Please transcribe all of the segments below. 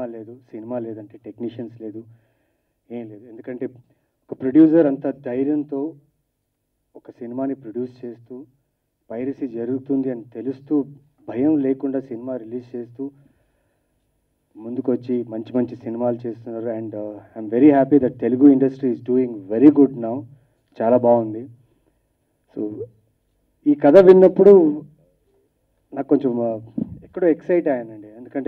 cinema లేదు cinema లేదంటే technicians లేదు ఏం లేదు ఎందుకంటే ఒక ప్రొడ్యూసర్ అంత ధైర్యంతో ఒక సినిమాని ప్రొడ్యూస్ చేస్తూ పైరసీ జరుగుతుంది అని తెలుస్తూ భయం లేకుండా సినిమా రిలీజ్ చేస్తూ ముందుకొచ్చి మంచి మంచి సినిమాలు చేస్తున్నారు and I'm very happy that Telugu industry is doing very good now చాలా బాగుంది సో ఈ కథ విన్నప్పుడు నాకు కొంచెం ఆ, ఎక్కడో ఎక్సైట్ అయ్యానండి ఎందుకంటే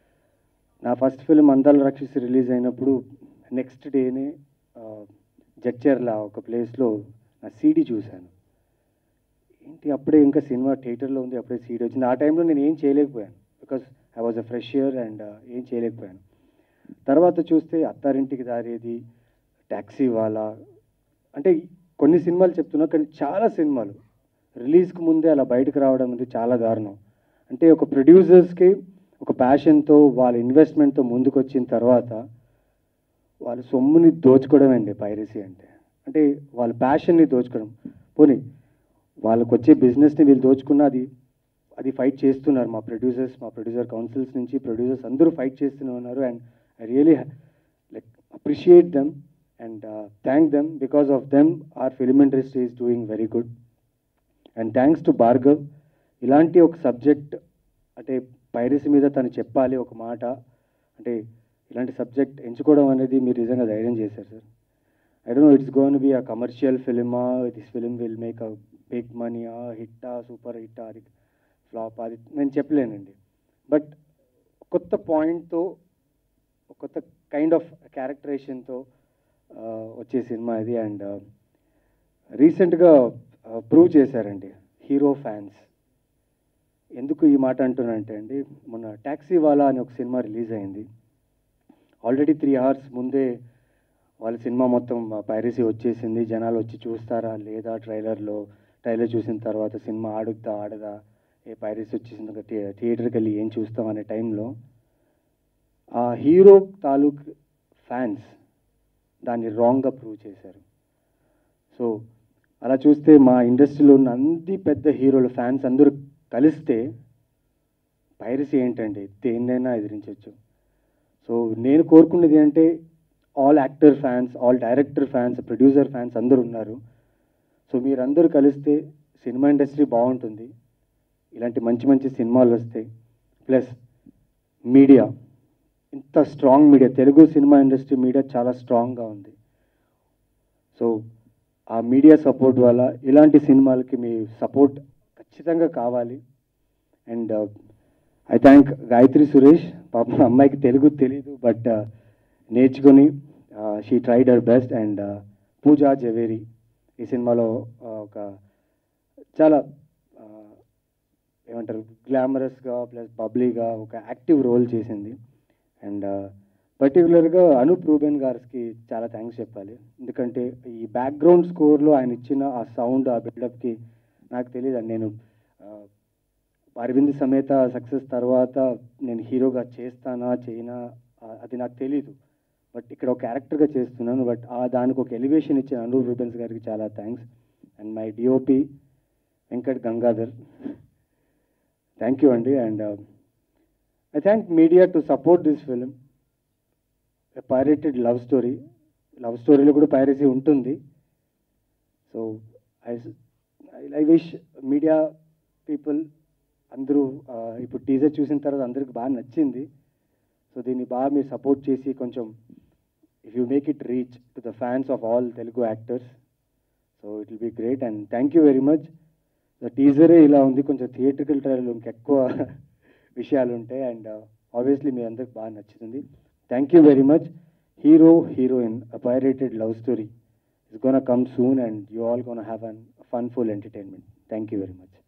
నా ఫస్ట్ ఫిల్మ్ అందాల రాక్షసి రిలీజ్ అయినప్పుడు నెక్స్ట్ డేనే జడ్చర్ల ఒక ప్లేస్లో నా సీడీ చూశాను ఏంటి అప్పుడే ఇంకా సినిమా థియేటర్లో ఉంది అప్పుడే సీడీ వచ్చింది ఆ టైంలో నేను ఏం చేయలేకపోయాను because I was a fresh year and ఏం చేయలేకపోయాను తర్వాత చూస్తే అత్తారింటికి దారేది ట్యాక్సీ వాలా అంటే కొన్ని సినిమాలు చెప్తున్నా కానీ చాలా సినిమాలు రిలీజ్కి ముందే అలా బయటకు రావడం అనేది చాలా దారుణం అంటే ఒక ప్రొడ్యూసర్స్కి ఒక ప్యాషన్తో వాళ్ళ ఇన్వెస్ట్మెంట్తో ముందుకు వచ్చిన తర్వాత వాళ్ళ సొమ్ముని దోచుకోవడం అండి పైరసీ అంటే అంటే వాళ్ళ ప్యాషన్ని దోచుకోవడం పోనీ వాళ్ళకి వచ్చే బిజినెస్ని వీళ్ళు దోచుకున్న అది అది ఫైట్ చేస్తున్నారు మా ప్రొడ్యూసర్స్ మా ప్రొడ్యూసర్ కౌన్సిల్స్ నుంచి ప్రొడ్యూసర్స్ అందరూ ఫైట్ చేస్తూనే ఉన్నారు and I really like appreciate them and thank them because of them our film industry is doing very good and thanks to Bhargav ఇలాంటి ఒక సబ్జెక్ట్ అంటే పైరసీ మీద తను చెప్పాలి ఒక మాట అంటే ఇలాంటి సబ్జెక్ట్ ఎంచుకోవడం అనేది మీరు నిజంగా ధైర్యం చేశారు sir I don't know it's gonna be a commercial ఫిలిమా this film will make a big money హిట్టా సూపర్ హిట్టా అది ఫ్లాప్ అది నేను చెప్పలేనండి బట్ కొత్త పాయింట్తో కొత్త కైండ్ ఆఫ్ క్యారెక్టరేషన్తో వచ్చే సినిమా ఇది అండ్ రీసెంట్గా ప్రూవ్ చేశారండి హీరో ఫ్యాన్స్ ఎందుకు ఈ మాట అంటున్నానంటే అండి మొన్న ట్యాక్సీ వాలా అనే ఒక సినిమా రిలీజ్ అయింది ఆల్రెడీ త్రీ అవర్స్ ముందే వాళ్ళ సినిమా మొత్తం పైరసీ వచ్చేసింది జనాలు వచ్చి చూస్తారా లేదా ట్రైలర్లో ట్రైలర్ చూసిన తర్వాత సినిమా ఆడుద్దా ఆడదా ఏ పైరసీ వచ్చేసింది థియేటర్కి వెళ్ళి ఏం చూస్తాం అనే టైంలో ఆ హీరో తాలూక్ ఫ్యాన్స్ దాన్ని రాంగ్గా ప్రూవ్ చేశారు సో అలా చూస్తే మా ఇండస్ట్రీలో ఉన్న అన్ని పెద్ద హీరోల ఫ్యాన్స్ అందరూ కలిస్తే పైరసీ ఏంటండి దేన్నైనా ఎదిరించవచ్చు సో నేను కోరుకునేది అంటే all actor fans all director fans producer fans అందరూ ఉన్నారు సో మీరందరూ కలిస్తే సినిమా ఇండస్ట్రీ బాగుంటుంది ఇలాంటి మంచి మంచి సినిమాలు వస్తాయి ప్లస్ మీడియా ఇంత strong media Telugu cinema industry media చాలా స్ట్రాంగ్గా ఉంది సో ఆ మీడియా సపోర్ట్ వల్ల ఇలాంటి సినిమాలకి మీ సపోర్ట్ ఖచ్చితంగా కావాలి and I thank Gayathri Suresh పాపం అమ్మాయికి తెలుగు తెలీదు బట్ నేర్చుకొని she tried her best and Pooja Jhaveri ఈ సినిమాలో uh, ఒక చాలా uh, ఏమంటారు గ్లామరస్గా ప్లస్ బబ్లీగా ఒక యాక్టివ్ రోల్ చేసింది అండ్ పర్టికులర్గా అనూప్ రూబెన్ గారికి చాలా థ్యాంక్స్ చెప్పాలి ఎందుకంటే ఈ బ్యాక్గ్రౌండ్ స్కోర్లో ఆయన ఇచ్చిన ఆ సౌండ్ ఆ బిల్డప్కి నాకు తెలియదు నేను ఆ, అరవింద్ సమేత సక్సెస్ తర్వాత నేను హీరోగా చేస్తానా చేయనా ఆ, అది నాకు తెలీదు బట్ ఇక్కడ ఒక క్యారెక్టర్గా చేస్తున్నాను బట్ ఆ దానికి ఒక ఎలివేషన్ ఇచ్చిన అనూప్ రూబెన్స్ గారికి చాలా thanks and my DOP Venkat Gangadhar thank you అండి and I thank media to support this film pirated love story లవ్ స్టోరీలో కూడా పైరసీ ఉంటుంది so I I wish media people అందరూ ఆ, ఇప్పుడు టీజర్ చూసిన తర్వాత అందరికి బాగా నచ్చింది సో దీన్ని బాగా మీరు సపోర్ట్ చేసి కొంచెం if you make it reach to the fans of all Telugu actors so it will be great and thank you very much the టీజరే ఇలా ఉంది కొంచెం థియేట్రికల్ ట్రయల్ ఇంకెక్కువ విషయాలు ఉంటాయి అండ్ ఆబ్వియస్లీ మీ అందరికి బాగా నచ్చుతుంది thank you very much hero heroine pirated love story is gonna come soon and you all gonna have an fun full entertainment thank you very much